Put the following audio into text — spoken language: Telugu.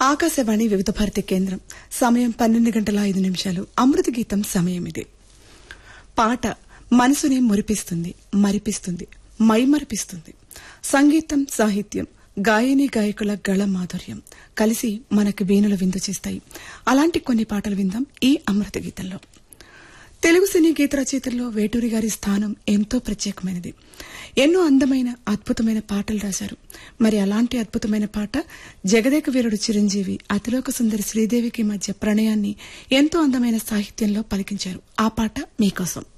ఆకాశవాణి వివిధ భారతి కేంద్రం సమయం పన్నెండు గంటల ఐదు నిమిషాలు అమృత గీతం సమయం ఇది పాట మనసుని మురిపిస్తుంది మరిపిస్తుంది మైమరిపిస్తుంది సంగీతం సాహిత్యం గాయని గాయకుల గళ మాధుర్యం కలిసి మనకి వేణుల విందు చేస్తాయి అలాంటి కొన్ని పాటలు విందాం ఈ అమృత గీతంలో తెలుగు సినీ గీత రచయితల్లో వేటూరి గారి స్థానం ఎంతో ప్రత్యేకమైనది ఎన్నో అందమైన అద్భుతమైన పాటలు రాశారు మరి అలాంటి అద్భుతమైన పాట జగదేక వీరుడు చిరంజీవి అతిలోక సుందరి శ్రీదేవికి మధ్య ప్రణయాన్ని ఎంతో అందమైన సాహిత్యంలో పలికించారు ఆ పాట మీకోసం